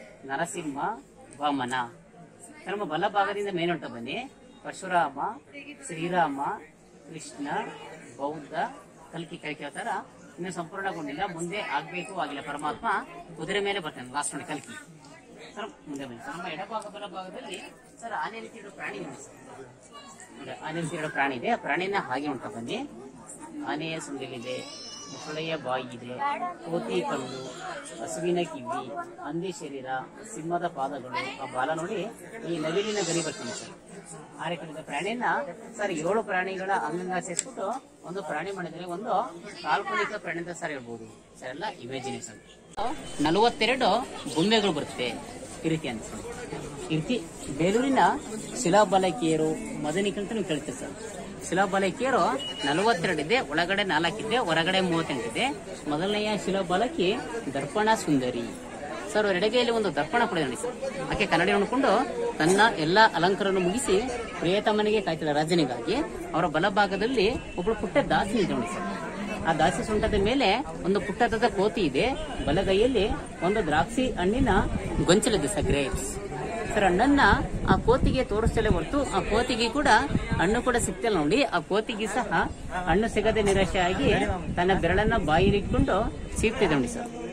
ನರಸಿಂಹ ವಾಮನ ನಮ್ಮ ಬಲಭಾಗದಿಂದ ಮೇಲ್ನೋಟ ಬನ್ನಿ ಪರಶುರಾಮ ಶ್ರೀರಾಮ ಕೃಷ್ಣ ಬೌದ್ಧ ಕಲ್ಕಿ ಕಲ್ಕಿ ಅವತಾರ ಇನ್ನೂ ಸಂಪೂರ್ಣಗೊಂಡಿಲ್ಲ ಮುಂದೆ ಆಗ್ಬೇಕು ಆಗಿಲ್ಲ ಪರಮಾತ್ಮ ಕುದುರೆ ಮೇಲೆ ಬರ್ತಾನೆ ಲಾಸ್ಟ್ ನೋಡಿ ಕಲ್ಕಿ ಸರ್ ಮುಂದೆ ಬನ್ನಿ ಸರ್ ನಮ್ಮ ಎಡಭಾಗ ಬಲಭಾಗದಲ್ಲಿ ಸರ್ ಆನೆ ರೀತಿ ಇರೋ ಪ್ರಾಣಿ ಇದೆ ಸರ್ ನೋಡಿ, ಆನೆ ರೀತಿ ಇರೋ ಪ್ರಾಣಿ ಇದೆ ಆ ಪ್ರಾಣಿನ ಹಾಗೆ ಉಂಟ ಬನ್ನಿ ಆನೆಯ ಸುಂಡಿಲಿದೆ ಮೊಸಳೆಯ ಬಾಯಿ ಇದೆ ಕೋತಿ ಕಣ್ಣು ಹಸುವಿನ ಕಿವಿ ಹಂದಿ ಶರೀರ ಸಿಂಹದ ಪಾದಗಳು ಆ ಬಾಲ ನೋಡಿ ಈ ನವಿಲಿನ ಗರಿ ಬರ್ತೀನಿ ಸರ್ ಆ ರೀತಿಯ ಪ್ರಾಣಿಯನ್ನ ಸರ್ ಏಳು ಪ್ರಾಣಿಗಳ ಅಂಗಂಗ ಸೇರಿಸ್ಬಿಟ್ಟು ಒಂದು ಪ್ರಾಣಿ ಮಾಡಿದ್ರೆ ಒಂದು ಕಾಲ್ಪನಿಕ ಪ್ರಾಣಿ ಅಂತ ಸರ್ ಹೇಳ್ಬೋದು ಸರ್ ಎಲ್ಲ ಇಮ್ಯಾಜಿನೇಷನ್ ನಲವತ್ತೆರಡು ಬೊಂಬೆಗಳು ಬರುತ್ತೆ ಈ ರೀತಿ ಅನ್ಸ್ಕೊಂಡು ಈ ರೀತಿ ಬೇಲೂರಿನ ಶಿಲಾಬಾಲಕಿಯರು ಮದನಿಕ ಅಂತ ನೀವು ಕೇಳ್ತೀರಿ ಸರ್ ಶಿಲಾಬಾಲಕಿಯರು ನಲವತ್ತೆರಡು ಇದೆ ಒಳಗಡೆ ನಾಲ್ಕಿದೆ ಹೊರಗಡೆ ಮೂವತ್ತೆಂಟಿದೆ ಮೊದಲನೆಯ ಶಿಲಾಬಾಲಕಿ ದರ್ಪಣ ಸುಂದರಿ ಸರ್ ಅವ್ರ ಎಡಗೈಯಲ್ಲಿ ಒಂದು ದರ್ಪಣ ಕೂಡ ಇದೆ ನೋಡಿ ಸರ್ ಆಕೆ ಕನ್ನಡಿ ನೋಡಿಕೊಂಡು ತನ್ನ ಎಲ್ಲಾ ಅಲಂಕಾರವನ್ನು ಮುಗಿಸಿ ಪ್ರಿಯತಮನಿಗೆ ಕಾಯ್ತಿಲ್ಲ ರಾಜನಿಗಾಗಿ ಅವರ ಬಲಭಾಗದಲ್ಲಿ ಒಬ್ಬಳು ಪುಟ್ಟ ದಾಸಿ ಇದೆ ನೋಡಿ ಸರ್ ಆ ದಾಸಿ ಸೊಂಟದ ಮೇಲೆ ಒಂದು ಪುಟ್ಟದಾದ ಕೋತಿ ಇದೆ ಬಲಗೈಯಲ್ಲಿ ಒಂದು ದ್ರಾಕ್ಷಿ ಹಣ್ಣಿನ ಗೊಂಚಲಿದೆ ಸರ್ ಗ್ರೇಪ್ಸ್ ಸರ್ ಹಣ್ಣನ್ನ ಆ ಕೋತಿಗೆ ತೋರಿಸ್ತಲೇ ಹೊರತು ಆ ಕೋತಿಗೆ ಕೂಡ ಹಣ್ಣು ಕೂಡ ಸಿಗ್ತಿಲ್ಲ ನೋಡಿ ಆ ಕೋತಿಗೆ ಸಹ ಹಣ್ಣು ಸಿಗದೆ ನಿರಾಶೆ ಆಗಿ ತನ್ನ ಬೆರಳನ್ನ ಬಾಯಿಲಿಟ್ಕೊಂಡು ಸೀಪ್ತಿದೆ ನೋಡಿ ಸರ್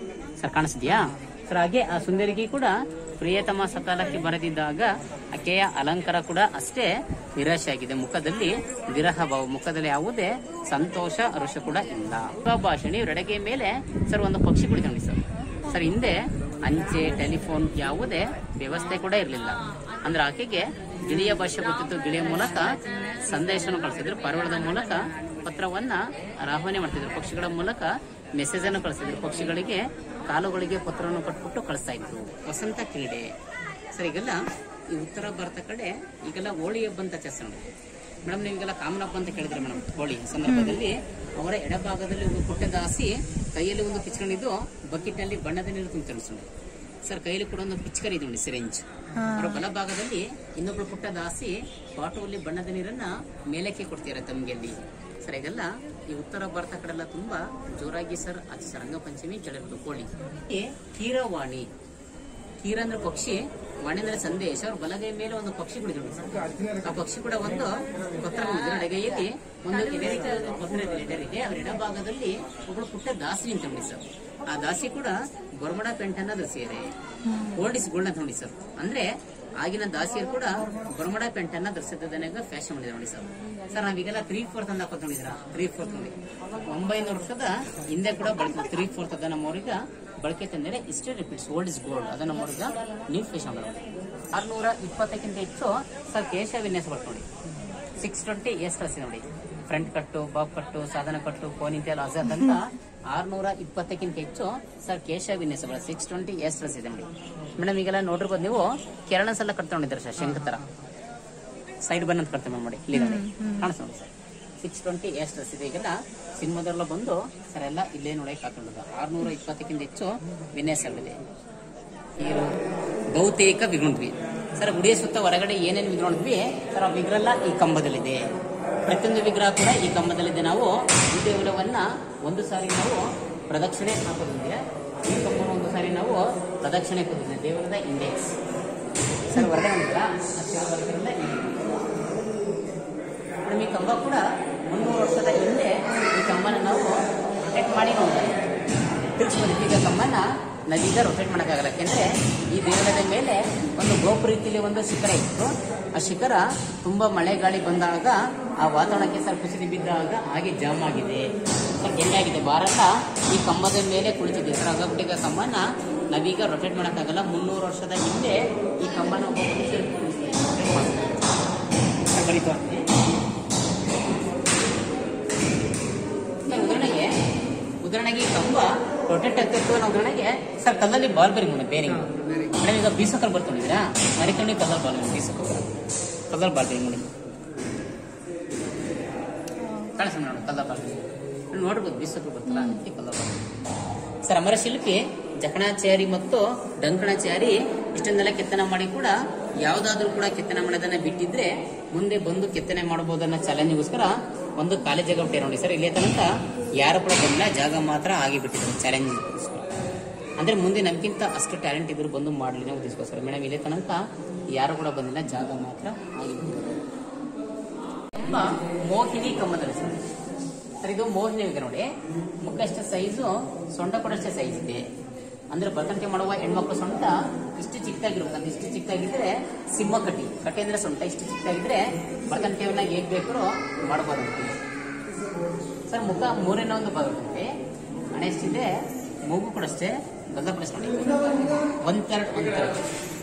ಸರ್ ಕಾಣಿಸಿದ್ಯಾ ಸರ್ ಹಾಗೆ ಆ ಸುಂದರಿಗೆ ಕೂಡ ಪ್ರಿಯತಮ ಸಕಾಲಕ್ಕೆ ಬರೆದಿದ್ದಾಗ ಆಕೆಯ ಅಲಂಕಾರ ಕೂಡ ಅಷ್ಟೇ ನಿರಾಶೆಯಾಗಿದೆ ಮುಖದಲ್ಲಿ ವಿರಹ ಭಾವ ಮುಖದಲ್ಲಿ ಯಾವುದೇ ಸಂತೋಷ ಹರುಷ ಕೂಡ ಇಲ್ಲ ಭಾಷಣಿ ಎಡಗೆ ಮೇಲೆ ಸರ್ ಒಂದು ಪಕ್ಷಿ ಕುಳಿತುಂಡಿ ಸರ್ ಸರ್ ಹಿಂದೆ ಅಂಚೆ ಟೆಲಿಫೋನ್ ಯಾವುದೇ ವ್ಯವಸ್ಥೆ ಕೂಡ ಇರಲಿಲ್ಲ ಅಂದ್ರೆ ಆಕೆಗೆ ಗಿಳಿಯ ಭಾಷೆ ಗೊತ್ತಿತ್ತು ಗಿಳಿಯ ಮೂಲಕ ಸಂದೇಶವನ್ನು ಕಳಿಸಿದ್ರು ಪಾರಿವಾಳದ ಮೂಲಕ ಪತ್ರವನ್ನ ಆಹ್ವಾನ ಮಾಡ್ತಿದ್ರು ಪಕ್ಷಿಗಳ ಮೂಲಕ ಮೆಸೇಜ್ ಅನ್ನು ಕಳಿಸಿದ್ರು ಪಕ್ಷಿಗಳಿಗೆ ಕಾಲುಗಳಿಗೆ ಪತ್ರವನ್ನು ಕಟ್ಬಿಟ್ಟು ಕಳಿಸ್ತಾ ಇದ್ರು ವಸಂತ ಕ್ರೀಡೆ ಸರ್ ಈಗೆಲ್ಲ ಈ ಉತ್ತರ ಭಾರತ ಕಡೆ ಈಗೆಲ್ಲ ಹೋಳಿ ಹಬ್ಬ ಅಂತ ಆಚರಿಸೋಣ ಮೇಡಮ್ ನೀವೆಲ್ಲ ಕಾಮನ್ ಹಬ್ಬ ಅಂತ ಕೇಳಿದ್ರೆ ಮೇಡಮ್ ಹೋಳಿ ಸಂದರ್ಭದಲ್ಲಿ ಅವರ ಎಡಭಾಗದಲ್ಲಿ ಒಂದು ಪುಟ್ಟದ ಹಸಿ ಕೈಯಲ್ಲಿ ಒಂದು ಪಿಚ್ಕೊಂಡಿದ್ದು ಬಕೆಟ್ ನಲ್ಲಿ ಬಣ್ಣದ ನೀರು ತುಂಬಿಸ್ಕೊಂಡು ಸರ್ ಕೈಯಲ್ಲಿ ಕೂಡ ಒಂದು ಪಿಚ್ಕರಿ ಇದೆ ನೋಡಿ ಸಿರೆಂಜ್ ಅವರ ಬಲಭಾಗದಲ್ಲಿ ಇನ್ನೊಬ್ಳು ಪುಟ್ಟ ದಾಸಿ ಬಾಟುವಲ್ಲಿ ಬಣ್ಣದ ನೀರನ್ನ ಮೇಲಕ್ಕೆ ಕೊಡ್ತೀರ ತಮ್ಗೆಲ್ಲಿ ಸರ್ ಈಗೆಲ್ಲ ಈ ಉತ್ತರ ಭಾರತ ಕಡೆಲ್ಲ ತುಂಬಾ ಜೋರಾಗಿ ಸರ್ ಆಚೆ ರಂಗಪಂಚಮಿ ಕೇಳಿರೋದು ಕೋಳಿ ಈ ಕೀರವಾಣಿ ಕೀರ ಅಂದ್ರೆ ಪಕ್ಷಿ ವಾಣಿ ಅಂದ್ರೆ ಸಂದೇಶ ಅವ್ರ ಬಲಗೈ ಮೇಲೆ ಒಂದು ಪಕ್ಷಿ ಕುಳಿತು ಆ ಪಕ್ಷಿ ಕೂಡ ಒಂದು ಪತ್ರ ಹೊಂದಿದೆ ಎಡಗೈಯಲ್ಲಿ ಒಂದು ಇದೇ ರೀತಿಯಾದ ಒಂದು ಪತ್ರ ಇದೆ ಲೆಟರ್ ಇದೆ ಅವರ ಎಡಭಾಗದಲ್ಲಿ ಒಬ್ಬಳು ಪುಟ್ಟ ದಾಸಿ ನಿಂತ್ಕೊಂಡಿ ಸರ್ ಆ ದಾಸಿ ಕೂಡ ಗೊರಮಡ ಪೆಂಟನ್ನ ಧರಿಸಿದ್ದಾರೆ ಓಲ್ಡಿಸ್ ಗೋಲ್ಡ್ ಅಂತ ನೋಡಿ ಸರ್ ಅಂದ್ರೆ ಆಗಿನ ದಾಸಿಯರು ಕೂಡ ಗೊರಮಡ ಪೆಂಟನ್ನ ಧರಿಸಿದ್ದನಾಗ ಫ್ಯಾಷನ್ ಮಾಡಿದ್ರು ನೋಡಿ ಸರ್ ಸರ್ ನಾವೀಗೆಲ್ಲ ತ್ರೀ ಫೋರ್ತ್ ಅಂತ ಹಾಕೋಕೊಂಡಿದ್ರ ತ್ರೀ ಫೋರ್ತ್ ನೋಡಿ ಒಂಬೈನೂರು ವರ್ಷದ ಹಿಂದೆ ಕೂಡ ಬಳಕೆ ತ್ರೀ ಫೋರ್ತ್ ಅದ ನಮ್ಮವ್ರೀಗ ಬಳಕೆ ತಂದರೆ ಇಷ್ಟೇ ರಿಪೀಟ್ಸ್ ಓಲ್ಡ್ ಇಸ್ ಗೋಲ್ಡ್ ಅದನ್ನ ನಮ್ಮವ್ರೀಗ ನ್ಯೂ ಫ್ಯಾಷನ್ ಆರ್ನೂರ ಇಪ್ಪತ್ತಕ್ಕಿಂತ ಹೆಚ್ಚು ಸರ್ ಕೇಶ ವಿನ್ಯಾಸ ಬರ್ಕೊಳ್ಳಿ ಸಿಕ್ಸ್ ಟ್ವೆಂಟಿ ಎಸ್ ಕಳಿಸಿ ನೋಡಿ ಫ್ರಂಟ್ ಕಟ್ಟು ಬಾಬ್ ಕಟ್ಟು ಸಾಧನ ಕಟ್ಟು ಪೋನಿಂತೆಲ್ ಅಜಾದ್ ಅಂತ ಆರ್ನೂರ ಇಪ್ಪತ್ತಕ್ಕಿಂತ ಹೆಚ್ಚು ಸರ್ ಕೇಶ ವಿನ್ಯಾಸಗಳು ಸಿಕ್ಸ್ ಟ್ವೆಂಟಿ ಎಸ್ ಇದೆ ನೋಡಿ ಮೇಡಮ್ ಈಗೆಲ್ಲ ನೋಡಿರ್ಬೋದು ನೀವು ಕೆರಳಸ್ ಎಲ್ಲ ಕಟ್ಕೊಂಡಿದ್ದಾರೆ ಸರ್ ಶಂಖ ತರ ಸೈಡ್ ಬನ್ ಅಂತ ಕಟ್ತೇವೆ ನೋಡಿ ಇಲ್ಲಿ ನೋಡಿ ಕಾಣಿಸ್ ನೋಡಿ sir six twenty yes dress ಇದೆ ಈಗೆಲ್ಲ ಸಿನಿಮಾದೆಲ್ಲ ಬಂದು ಸರ್ ಎಲ್ಲ ಇಲ್ಲೇ ನೋಡಕ್ಕೆ ಹಾಕೊಂಡದ ಆರ್ನೂರ ಇಪ್ಪತ್ತಕ್ಕಿಂತ ಹೆಚ್ಚು ವಿನ್ಯಾಸಗಳಿದೆ ಇದು ಬಹುತೇಕ ವಿಗ್ರಹದ್ವಿ ಸರ್ ಗುಡಿಯ ಸುತ್ತ ಹೊರಗಡೆ ಏನೇನು ವಿಗ್ರಹದ್ವಿ ಸರ್ ಆ ವಿಗ್ರಹ ಈ ಕಂಬದಲ್ಲಿದೆ ಪ್ರತಿಯೊಂದು ವಿಗ್ರಹ ಕೂಡ ಈ ಕಂಬದಲ್ಲಿದೆ ನಾವು ಈ ದೇವರವನ್ನ ಒಂದು ಸಾರಿ ನಾವು ಪ್ರದಕ್ಷಿಣೆ ಹಾಕೋದಿದೆ ಈ ಕಂಬನ ಒಂದು ಸಾರಿ ನಾವು ಪ್ರದಕ್ಷಿಣೆ ಹಾಕೋದಿದೆ ದೇವರದ ಇಂಡೆಕ್ಸ್ ಸರ್ ಹೊರಗಡೆ ನೋಡಿದ್ರ ಹೊರಗಡೆ ಮೇಡಮ್ ಈ ಕಂಬ ಕೂಡ ಮುನ್ನೂರು ವರ್ಷದ ಹಿಂದೆ ಈ ಕಂಬನ ನಾವು ರೊಟೇಟ್ ಮಾಡಿ ನೋಡ್ತೀವಿ ತಿರ್ಗಿಸ್ಬೋದು ಈಗ ಕಂಬನ ನಾವೀಗ ರೊಟೇಟ್ ಮಾಡೋಕ್ಕಾಗಲ್ಲ ಯಾಕೆಂದ್ರೆ ಈ ದೇವರದ ಮೇಲೆ ಒಂದು ಗೋಪುರ ರೀತಿಯಲ್ಲಿ ಒಂದು ಶಿಖರ ಇತ್ತು ಆ ಶಿಖರ ತುಂಬಾ ಮಳೆ ಗಾಳಿ ಬಂದಾಗ ಆ ವಾತಾವರಣಕ್ಕೆ ಸರ್ ಕುಸಿದು ಬಿದ್ದಾಗ ಹಾಗೆ ಜಾಮ್ ಆಗಿದೆ ಸರ್ ಹೆಂಗಾಗಿದೆ ಭಾರತ ಈ ಕಂಬದ ಮೇಲೆ ಕುಳಿತಿದೆ ಸರ್ ಹಾಗಾಗ್ಬಿಟ್ಟಿಗ ಕಂಬನ ನಾವೀಗ ರೊಟೇಟ್ ಮಾಡೋಕ್ಕಾಗಲ್ಲ ಮುನ್ನೂರು ವರ್ಷದ ಹಿಂದೆ ಈ ಕಂಬನ ಒಬ್ಬ ಮನುಷ್ಯರು ಸರ್, ಬರೀ ತೋರಿಸ್ತೀನಿ. ಸರ್, ಉದಾಹರಣೆಗೆ ಉದಾಹರಣೆಗೆ ಈ ಕಂಬ ರೊಟೇಟ್ ಆಗ್ತಿತ್ತು ಅನ್ನೋ ಉದಾಹರಣೆಗೆ ಸರ್ ಕಲ್ಲಲ್ಲಿ ಬಾಲ್ ಬರಿ ಮುಂದೆ ಬೇರಿಂಗ್ ಮೇಡಮ್ ಈಗ ಬೀಸಕಲ್ ಬರ್ಕೊಂಡಿದ್ದೀರಾ ಮರಿಕಂಡಿ ಕಲ್ಲರ್ ಬಾಲ್ ಬೀಸಕ ಕಲ್ಲರ್ ಬಾಲ್ ಬೇರಿಂಗ್ ನೋಡಿ ಕಾಣಿಸ್ ನೋಡು ಕಲ್ಲರ್ ಬಾಲ್ ನೋಡ್ಬೋದು ಬೀಸಕ ಬರ್ತಲ್ಲ ಅದಕ್ಕೆ ಕಲ್ಲರ್ ಬಾಲ್ ಸರ್ ಅಮರ ಶಿಲ್ಪಿ ಜಕಣಾಚಾರಿ ಮತ್ತು ಡಂಕಣಾಚಾರಿ ಇಷ್ಟನ್ನೆಲ್ಲ ಕೆತ್ತನೆ ಮಾಡಿ ಕೂಡ ಯಾವ್ದಾದ್ರೂ ಕೂಡ ಕೆತ್ತನೆ ಮಾಡೋದನ್ನ ಬಿಟ್ಟಿದ್ರೆ ಮುಂದೆ ಬಂದು ಕೆತ್ತನೆ ಮಾಡಬಹುದನ್ನ ಚಾಲೆಂಜ್ಗೋಸ್ಕರ ಒಂದು ಖಾಲಿ ಜಾಗ ಬಿಟ್ಟಿರೋ ನೋಡಿ ಸರ್ ಇಲ್ಲಿ ತನಕ ಯಾರು ಕೂಡ ಬಂದಿಲ್ಲ ಜಾಗ ಮಾತ್ರ ಆಗಿ ಬಿಟ್ಟಿದ್ದಾರೆ ಚಾಲೆಂಜ್ ಅಂದ್ರೆ ಮುಂದೆ ನಮ್ಗಿಂತ ಅಷ್ಟು ಟ್ಯಾಲೆಂಟ್ ಇದ್ರು ಬಂದು ಮಾಡಲಿ ಉದ್ದೇಶಕ್ಕೋಸ್ಕರ ಮೇಡಮ್ ಇಲ್ಲಿ ತನಕ ಯಾರು ಕೂಡ ಬಂದಿಲ್ಲ ಜಾಗ ಮಾತ್ರ ಆಗಿ ಬಿಟ್ಟಿದ್ದಾರೆ ತುಂಬ ಮೋಹಿನಿ ಕಮ್ಮದಲ್ಲಿ ಸರ್ ಸರ್ ಇದು ಮೋಹಿನಿ ಇದೆ ನೋಡಿ ಮುಖಷ್ಟು ಸೈಜು ಸೊಂಟ ಕೂಡ ಅಷ್ಟೇ ಸೈಜ್ ಇದೆ ಅಂದ್ರೆ ಭರತನಾಟ್ಯ ಮಾಡುವ ಹೆಣ್ಮಕ್ಳು ಸೊಂಟ ಇಷ್ಟು ಚಿಕ್ಕದಾಗಿರ್ಬೇಕು ಅಂತ ಇಷ್ಟು ಚಿಕ್ಕದಾಗಿದ್ರೆ ಸಿಂಹ ಕಟ್ಟಿ ಕಟ್ಟಿ ಅಂದ್ರೆ ಸೊಂಟ ಇಷ್ಟು ಚಿಕ್ಕದಾಗಿದ್ರೆ ಭರತನಾಟ್ಯವನ್ನ ಹೇಗ್ ಬೇಕಾದ್ರೂ ಮಾಡಬಹುದಂತೆ ಸರ್ ಮುಖ ಮೂರನೇ ಒಂದು ಬರುತ್ತೆ ಹಣೆ ಎಷ್ಟಿದೆ ಮೂಗು ಕೂಡ ಅಷ್ಟೇ ಗಲ್ಲ ಕೂಡ ಅಷ್ಟೇ ಒಂದ್ ಥರ್ಡ್ ಒಂದ್ ಥರ್ಡ್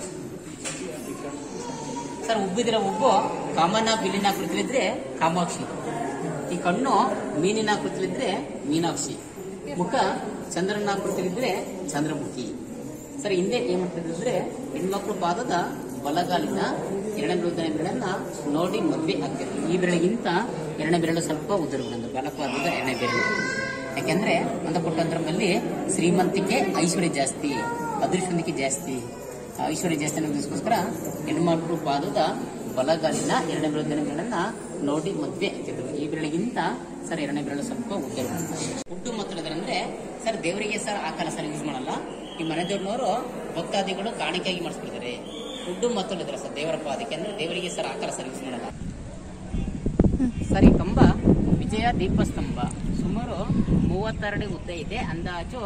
ಸರ್ ಉಬ್ಬಿದಿರೋ ಉಬ್ಬು ಕಾಮನ ಬಿಲ್ಲಿನ ಕುಳಿತಲಿದ್ರೆ ಕಾಮಾಕ್ಷಿ ಈ ಕಣ್ಣು ಮೀನಿನ ಕುಳಿತಲಿದ್ರೆ ಮೀನಾಕ್ಷಿ ಮುಖ ಚಂದ್ರನ ಕುಳಿತಲಿದ್ರೆ ಚಂದ್ರಮುಖಿ ಸರ್ ಹಿಂದೆ ಏನ್ ಮಾಡ್ತಿದ್ರೆ ಹೆಣ್ಮಕ್ಳು ಪಾದದ ಬಲಗಾಲಿನ ಎರಡನೇ ಬೆರಳಿನ ಬೆರಳನ್ನ ನೋಡಿ ಮದ್ವೆ ಆಗ್ತಿದ್ರು ಈ ಬೆರಳಿಗಿಂತ ಎರಡನೇ ಬೆರಳು ಸ್ವಲ್ಪ ಉದುರು ಬಂದು ಬಲಪಾದದ ಎರಡನೇ ಬೆರಳು ಯಾಕೆಂದ್ರೆ ಒಂದು ಕುಟುಂಬದಲ್ಲಿ ಶ್ರೀಮಂತಿಕೆ ಐಶ್ವರ್ಯ ಜಾಸ್ತಿ ಅದೃಷ್ಟೊಂದಿಗೆ ಜಾಸ್ತಿ ಆ ಐಶ್ವರ್ಯ ಜಾಸ್ತಿ ಅನ್ನೋದಕ್ಕೋಸ್ಕರ ಹೆಣ್ಮಕ್ಳು ಪಾದದ ಬಲಗಾಲಿನ ಎರಡನೇ ಬೆರಳಿನ ಬೆರಳನ್ನ ನೋಡಿ ಮದ್ವೆ ಆಗ್ತಿದ್ರು ಈ ಬೆರಳಿಗಿಂತ ಸರ್ ಎರಡನೇ ಬೆರಳು ಸ್ವಲ್ಪ ಉದ್ದ ಇರುತ್ತೆ. ಉಡ್ಡು ಮತ್ತುಳದ್ರಂದ್ರೆ ಸರ್ ದೇವರಿಗೆ ಸರ್ ಆ ಕಾಲ ಸರ್ ಯೂಸ್ ಮಾಡಲ್ಲ ಈ ಮನೆ ದೊಡ್ಡನವರು ಭಕ್ತಾದಿಗಳು ಕಾಣಿಕೆಯಾಗಿ ಮಾಡಿಸ್ಬಿಡ್ತಾರೆ ಉಡ್ಡು ಮತ್ತುಳಿದ್ರೆ ಸರ್ ದೇವರ ಪಾದಕ್ಕೆ ಅಂದ್ರೆ ದೇವರಿಗೆ ಸರ್ ಆ ಕಾಲ ಸರ್ ಯೂಸ್ ಮಾಡಲ್ಲ ಸರ್ ಈ ಕಂಬ ವಿಜಯ ದೀಪಸ್ತಂಭ ಸುಮಾರು ಮೂವತ್ತೆರಡು ಉದ್ದ ಇದೆ ಅಂದಾಜು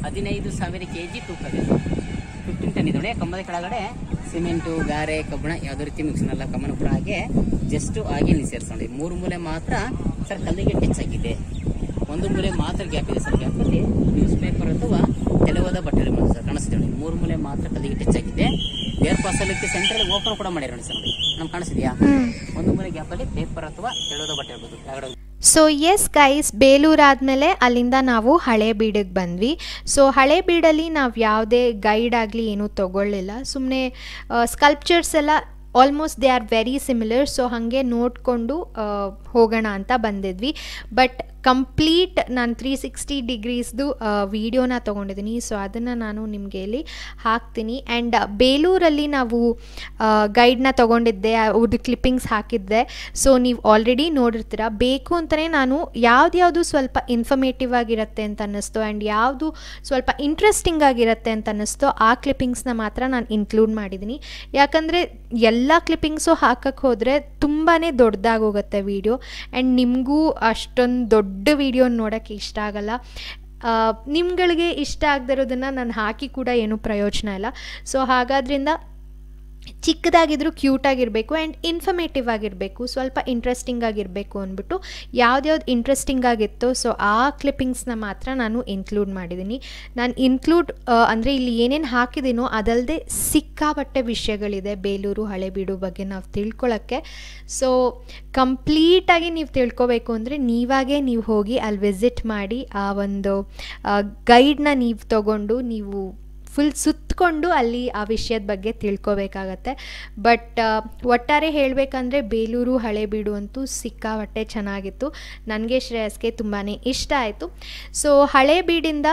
ಹದಿನೈದು ಸಾವಿರ ಕೆ ಜಿ ತೂಕದಲ್ಲಿ ಫಿಫ್ಟೀನ್ ಟನ್ ಇದೊಳೆ ಕಂಬದ ಕೆಳಗಡೆ ಸಿಮೆಂಟು ಗಾರೆ ಕಬ್ಬಣ ಯಾವುದೇ ರೀತಿ ಮಿಕ್ಸನ್ ಅಲ್ಲ ಕಮ್ಮನ ಕೂಡ ಹಾಗೆ ಜಸ್ಟ್ ಹಾಗೆ ನೀವು ಸೇರಿಸ್ಕೊಂಡಿ ಮೂರು ಮೂಲೆ ಮಾತ್ರ ಸರ್ ಕಲ್ಲಿಗೆ ಟಚ್ ಆಗಿದೆ ಒಂದು ಮೂಲೆ ಮಾತ್ರ ಗ್ಯಾಪ್ ಇದೆ ಸರ್ ಗ್ಯಾಪಲ್ಲಿ ನ್ಯೂಸ್ ಪೇಪರ್ ಅಥವಾ ತೆಲುವಾದ ಬಟ್ಟೆ ಮಾಡಿ ಸರ್ ಕಾಣಿಸ್ತಿದೆ ನೋಡಿ ಮೂರು ಮೂಲೆ ಮಾತ್ರ ಕಲ್ಲಿಗೆ ಟಚ್ ಆಗಿದೆ ಏರ್ ಪಾಸಲಿಕ್ಕೆ ಸೆಂಟ್ರಲ್ಲಿ ಓಪನ್ ಕೂಡ ಮಾಡಿರೋ ನೋಡಿ ಸರ್ ನೋಡಿ ನಮ್ಗೆ ಕಾಣಿಸ್ತಿದ್ಯಾ ಒಂದು ಮೂಲೆ ಗ್ಯಾಪಲ್ಲಿ ಪೇಪರ್ ಅಥವಾ ತೆಲುವಾದ ಬಟ್ಟೆ ಇರ್ಬೋದು ಕೆಳಗಡೆ ಸೊ ಎಸ್ ಗೈಸ್ ಬೇಲೂರು ಆದಮೇಲೆ ಅಲ್ಲಿಂದ ನಾವು ಹಳೆ ಬೀಡಿಗೆ ಬಂದ್ವಿ ಸೊ ಹಳೆ ಬೀಡಲ್ಲಿ ನಾವು ಯಾವುದೇ ಗೈಡ್ ಆಗಲಿ ಏನೂ ತೊಗೊಳ್ಳಿಲ್ಲ ಸುಮ್ಮನೆ ಸ್ಕಲ್ಪ್ಚರ್ಸ್ ಎಲ್ಲ almost they are very similar so ಹಾಗೆ ನೋಡಿಕೊಂಡು ಹೋಗೋಣ ಅಂತ ಬಂದಿದ್ವಿ ಬಟ್ ಕಂಪ್ಲೀಟ್ ನಾನು ತ್ರೀ ಸಿಕ್ಸ್ಟಿ ಡಿಗ್ರೀಸ್ದು ವೀಡಿಯೋನ ತೊಗೊಂಡಿದ್ದೀನಿ ಸೊ ಅದನ್ನು ನಾನು ನಿಮಗೆ ಇಲ್ಲಿ ಹಾಕ್ತೀನಿ ಆ್ಯಂಡ್ ಬೇಲೂರಲ್ಲಿ ನಾವು ಗೈಡ್ನ ತೊಗೊಂಡಿದ್ದೆ ಅವ್ರದ್ದು ಕ್ಲಿಪ್ಪಿಂಗ್ಸ್ ಹಾಕಿದ್ದೆ ಸೊ ನೀವು ಆಲ್ರೆಡಿ ನೋಡಿರ್ತೀರ ಬೇಕು ಅಂತಲೇ ನಾನು ಯಾವ್ದ್ಯಾವುದು ಸ್ವಲ್ಪ ಇನ್ಫಾರ್ಮೇಟಿವ್ ಆಗಿರುತ್ತೆ ಅಂತ ಅನ್ನಿಸ್ತು ಆ್ಯಂಡ್ ಯಾವುದು ಸ್ವಲ್ಪ ಇಂಟ್ರೆಸ್ಟಿಂಗ್ ಆಗಿರುತ್ತೆ ಅಂತ ಅನ್ನಿಸ್ತು ಆ ಕ್ಲಿಪ್ಪಿಂಗ್ಸ್ನ ಮಾತ್ರ ನಾನು ಇನ್ಕ್ಲೂಡ್ ಮಾಡಿದ್ದೀನಿ ಯಾಕಂದರೆ ಎಲ್ಲ ಕ್ಲಿಪ್ಪಿಂಗ್ಸು ಹಾಕಕ್ಕೆ ಹೋದರೆ ತುಂಬಾ ದೊಡ್ಡದಾಗೋಗುತ್ತೆ ವೀಡಿಯೋ ಆ್ಯಂಡ್ ನಿಮಗೂ ಅಷ್ಟೊಂದು ದೊಡ್ಡ ವೀಡಿಯೋ ನೋಡೋಕ್ಕೆ ಇಷ್ಟ ಆಗಲ್ಲ ನಿಮ್ಗಳಿಗೆ ಇಷ್ಟ ಆಗದಿರೋದನ್ನು ನಾನು ಹಾಕಿ ಕೂಡ ಏನೂ ಪ್ರಯೋಜನ ಇಲ್ಲ ಸೊ ಹಾಗಾದ್ರಿಂದ ಚಿಕ್ಕದಾಗಿದ್ರೂ ಕ್ಯೂಟಾಗಿರಬೇಕು ಆ್ಯಂಡ್ ಇನ್ಫಾರ್ಮೇಟಿವ್ ಆಗಿರಬೇಕು ಸ್ವಲ್ಪ ಇಂಟ್ರೆಸ್ಟಿಂಗ್ ಆಗಿರಬೇಕು ಅಂದ್ಬಿಟ್ಟು ಯಾವ್ದ್ಯಾವ್ದು ಇಂಟ್ರೆಸ್ಟಿಂಗ್ ಆಗಿತ್ತೋ ಸೊ ಆ ಕ್ಲಿಪ್ಪಿಂಗ್ಸ್ನ ಮಾತ್ರ ನಾನು ಇನ್ಕ್ಲೂಡ್ ಮಾಡಿದ್ದೀನಿ ನಾನು ಇನ್ಕ್ಲೂಡ್ ಅಂದರೆ ಇಲ್ಲಿ ಏನೇನು ಹಾಕಿದ್ದೀನೋ ಅದಲ್ಲದೆ ಸಿಕ್ಕಾಪಟ್ಟೆ ವಿಷಯಗಳಿದೆ ಬೇಲೂರು ಹಳೆಬೀಡು ಬಗ್ಗೆ ನಾವು ತಿಳ್ಕೊಳ್ಳೋಕ್ಕೆ ಸೊ ಕಂಪ್ಲೀಟಾಗಿ ನೀವು ತಿಳ್ಕೊಬೇಕು ಅಂದರೆ ನೀವಾಗೇ ನೀವು ಹೋಗಿ ಅಲ್ಲಿ ವಿಸಿಟ್ ಮಾಡಿ ಆ ಒಂದು ಗೈಡ್ನ ನೀವು ತಗೊಂಡು ನೀವು ಫುಲ್ ಸುತ್ತಕೊಂಡು ಅಲ್ಲಿ ಆ ವಿಷಯದ ಬಗ್ಗೆ ತಿಳ್ಕೊಬೇಕಾಗತ್ತೆ ಬಟ್ ಒಟ್ಟಾರೆ ಹೇಳಬೇಕಂದ್ರೆ ಬೇಲೂರು ಹಳೆಬೀಡು ಅಂತೂ ಸಿಕ್ಕಾಪಟ್ಟೆ ಚೆನ್ನಾಗಿತ್ತು ನನಗೆ ಶ್ರೇಯಸ್ಗೆ ತುಂಬಾ ಇಷ್ಟ ಆಯಿತು ಸೊ ಹಳೆಬೀಡಿಂದ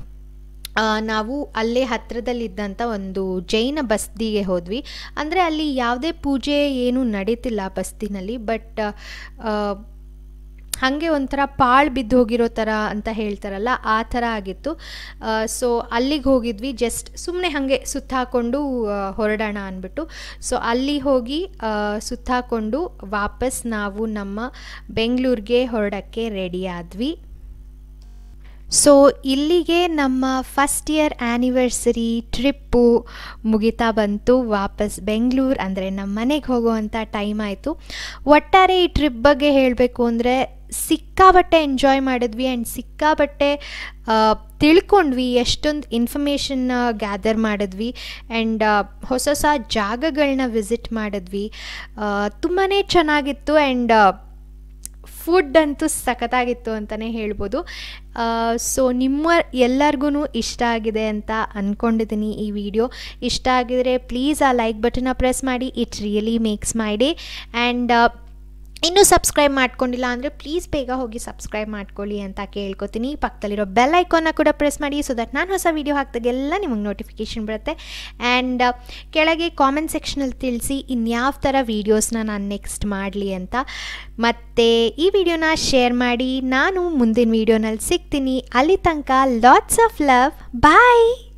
ನಾವು ಅಲ್ಲೇ ಹತ್ತಿರದಲ್ಲಿದ್ದಂಥ ಒಂದು ಜೈನ ಬಸ್ತಿಗೆ ಹೋದ್ವಿ ಅಂದರೆ ಅಲ್ಲಿ ಯಾವುದೇ ಪೂಜೆ ಏನೂ ನಡೀತಿಲ್ಲ ಬಸ್ತಿನಲ್ಲಿ ಬಟ್ ಹಾಗೆ ಒಂಥರ ಪಾಳು ಬಿದ್ದು ಹೋಗಿರೋ ಥರ ಅಂತ ಹೇಳ್ತಾರಲ್ಲ ಆ ಥರ ಆಗಿತ್ತು ಸೊ ಅಲ್ಲಿಗೆ ಹೋಗಿದ್ವಿ ಜಸ್ಟ್ ಸುಮ್ಮನೆ ಹಾಗೆ ಸುತ್ತಾಕೊಂಡು ಹೊರಡೋಣ ಅಂದ್ಬಿಟ್ಟು ಸೊ ಅಲ್ಲಿ ಹೋಗಿ ಸುತ್ತಾಕೊಂಡು ವಾಪಸ್ ನಾವು ನಮ್ಮ ಬೆಂಗಳೂರಿಗೆ ಹೊರಡೋಕ್ಕೆ ರೆಡಿ ಆದ್ವಿ ಸೊ ಇಲ್ಲಿಗೆ ನಮ್ಮ ಫಸ್ಟ್ ಇಯರ್ ಆ್ಯನಿವರ್ಸರಿ ಟ್ರಿಪ್ಪು ಮುಗಿತಾ ಬಂತು ವಾಪಸ್ ಬೆಂಗಳೂರು ಅಂದರೆ ನಮ್ಮ ಮನೆಗೆ ಹೋಗುವಂಥ ಟೈಮ್ ಆಯಿತು ಒಟ್ಟಾರೆ ಈ ಟ್ರಿಪ್ ಬಗ್ಗೆ ಹೇಳಬೇಕು ಅಂದರೆ ಸಿಕ್ಕಾಬಟ್ಟೆ ಎಂಜಾಯ್ ಮಾಡಿದ್ವಿ ಆ್ಯಂಡ್ ಸಿಕ್ಕಾಬಟ್ಟೆ ತಿಳ್ಕೊಂಡ್ವಿ ಎಷ್ಟೊಂದು ಇನ್ಫಾರ್ಮೇಷನ್ನ ಗ್ಯಾದರ್ ಮಾಡಿದ್ವಿ ಆ್ಯಂಡ್ ಹೊಸ ಹೊಸ ಜಾಗಗಳನ್ನ ವಿಸಿಟ್ ಮಾಡಿದ್ವಿ ತುಂಬಾ ಚೆನ್ನಾಗಿತ್ತು ಆ್ಯಂಡ್ ಫುಡ್ ಅಂತೂ ಸಖತ್ತಾಗಿತ್ತು ಅಂತಲೇ ಹೇಳ್ಬೋದು ಸೊ ನಿಮ್ಮ ಎಲ್ಲರಿಗೂ ಇಷ್ಟ ಆಗಿದೆ ಅಂತ ಅಂದ್ಕೊಂಡಿದ್ದೀನಿ ಈ ವಿಡಿಯೋ ಇಷ್ಟ ಆಗಿದರೆ ಪ್ಲೀಸ್ ಆ ಲೈಕ್ ಬಟನ್ನ ಪ್ರೆಸ್ ಮಾಡಿ it really makes my day and ಇನ್ನೂ ಸಬ್ಸ್ಕ್ರೈಬ್ ಮಾಡ್ಕೊಂಡಿಲ್ಲ ಅಂದರೆ ಪ್ಲೀಸ್ ಬೇಗ ಹೋಗಿ ಸಬ್ಸ್ಕ್ರೈಬ್ ಮಾಡ್ಕೊಳ್ಳಿ ಅಂತ ಕೇಳ್ಕೊತೀನಿ ಪಕ್ಕದಲ್ಲಿರೋ ಬೆಲ್ ಐಕಾನ್ನ ಕೂಡ ಪ್ರೆಸ್ ಮಾಡಿ ಸೊ ದಟ್ ನಾನು ಹೊಸ ವೀಡಿಯೋ ಹಾಕಿದಾಗೆಲ್ಲ ನಿಮಗೆ ನೋಟಿಫಿಕೇಷನ್ ಬರುತ್ತೆ ಆ್ಯಂಡ್ ಕೆಳಗೆ ಕಾಮೆಂಟ್ ಸೆಕ್ಷನಲ್ಲಿ ತಿಳಿಸಿ ಇನ್ಯಾವ ಥರ ವೀಡಿಯೋಸ್ನ ನಾನು ನೆಕ್ಸ್ಟ್ ಮಾಡಲಿ ಅಂತ ಮತ್ತು ಈ ವಿಡಿಯೋನ ಶೇರ್ ಮಾಡಿ ನಾನು ಮುಂದಿನ ವೀಡಿಯೋನಲ್ಲಿ ಸಿಗ್ತೀನಿ ಅಲ್ಲಿ ತನಕ ಲಾಟ್ಸ್ ಆಫ್ ಲವ್ ಬಾಯ್